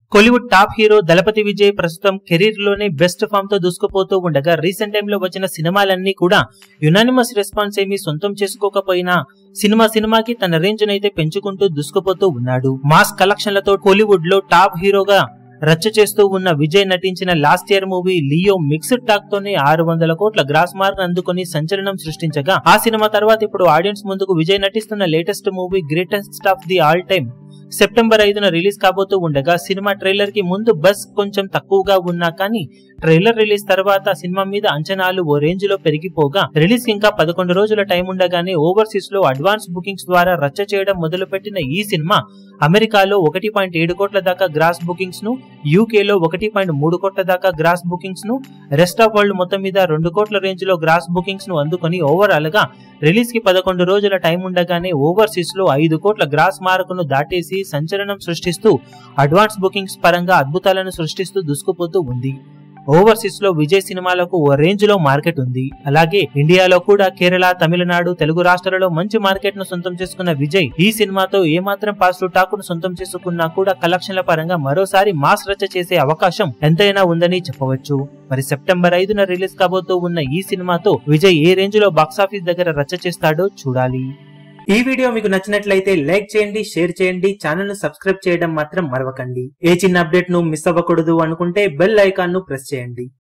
Kollywood top hero Thalapathy Vijay ప్రస్తుతం career లోనే best form తో దూసుకుపోతూ ఉండగా రీసెంట్ టైమ్ లో వచ్చిన సినిమాలన్నీ కూడా యునానిమస్ రెస్పాన్స్ ఏమీ సొంతం చేసుకోకపోయినా సినిమా సినిమాకి తన రేంజ్ నైతే పెంచుకుంటూ దూసుకుపోతూ ఉన్నాడు మాస్ కలెక్షన్లతో కోలీవుడ్ లో టాప్ హీరోగా రచ్చ చేస్తూ ఉన్న విజయ్ నటించిన last year movie Leo mixed talk తోనే ఆరు వందల కోట్ల గ్రాస్ మార్క్ అందుకుని సంచలనం సృష్టించగా ఆ సినిమా తర్వాత ఇప్పుడు ఆడియన్స్ ముందుకు విజయ్ నటిస్తున్న latest movie greatest of the all time September ఐదున రిలీజ్ కాబోతూ ఉండగా సినిమా ట్రైలర్ కి ముందు బస్ కొంచెం తక్కువగా ఉన్నా కానీ ట్రైలర్ రిలీజ్ తర్వాత సినిమా మీద అంచనాలు ఓ రేంజ్ లో పెరిగిపోగా రిలీజ్ కి ఇంకా పదకొండు రోజుల టైం ఉండగానే ఓవర్సీస్ లో అడ్వాన్స్ బుకింగ్స్ ద్వారా రచ్చ చేయడం మొదలుపెట్టిన ఈ సినిమా అమెరికాలో ఒకటి పాయింట్ ఏడు కోట్ల దాకా గ్రాస్ బుకింగ్స్ ను యూకేలో ఒకటి పాయింట్ మూడు కోట్ల దాకా గ్రాస్ బుకింగ్స్ ను రెస్ట్ ఆఫ్ వరల్డ్ మొత్తం మీద రెండు కోట్ల రేంజ్ లో గ్రాస్ బుకింగ్స్ ను అందుకొని ఓవరాల్ గా రిలీజ్ కి పదకొండు రోజుల టైం ఉండగానే ఓవర్సీస్ లో ఐదు కోట్ల గ్రాస్ మార్కును దాటేసి సంచలనం సృష్టిస్తూ అడ్వాన్స్ బుకింగ్స్ పరంగా అద్భుతాలను సృష్టిస్తూ దూసుకుపోతూ ఉంది ఓవర్సీస్ లో విజయ్ సినిమాలకు ఓ రేంజ్ లో మార్కెట్ ఉంది అలాగే ఇండియాలో కూడా కేరళ తమిళనాడు తెలుగు రాష్ట్రాలలో మంచి మార్కెట్ ను సొంతం చేసుకున్న విజయ్ ఈ సినిమాతో ఏమాత్రం పాజిటివ్ టాక్ ను సొంతం చేసుకున్నా కూడా కలెక్షన్ల పరంగా మరోసారి మాస్ రచ్చ చేసే అవకాశం ఎంతైనా ఉందని చెప్పవచ్చు మరి సెప్టెంబర్ ఐదున రిలీజ్ కాబోతూ ఉన్న ఈ సినిమాతో విజయ్ ఏ రేంజ్ లో బాక్సాఫీస్ దగ్గర రచ్చ చేస్తాడో చూడాలి ఈ వీడియో మీకు నచ్చినట్లయితే లైక్ చేయండి షేర్ చేయండి ఛానల్ ను సబ్స్క్రైబ్ చేయడం మాత్రం మరవకండి ఏ చిన్న అప్డేట్ ను మిస్ అవ్వకూడదు అనుకుంటే బెల్ ఐకాన్ ను ప్రెస్ చేయండి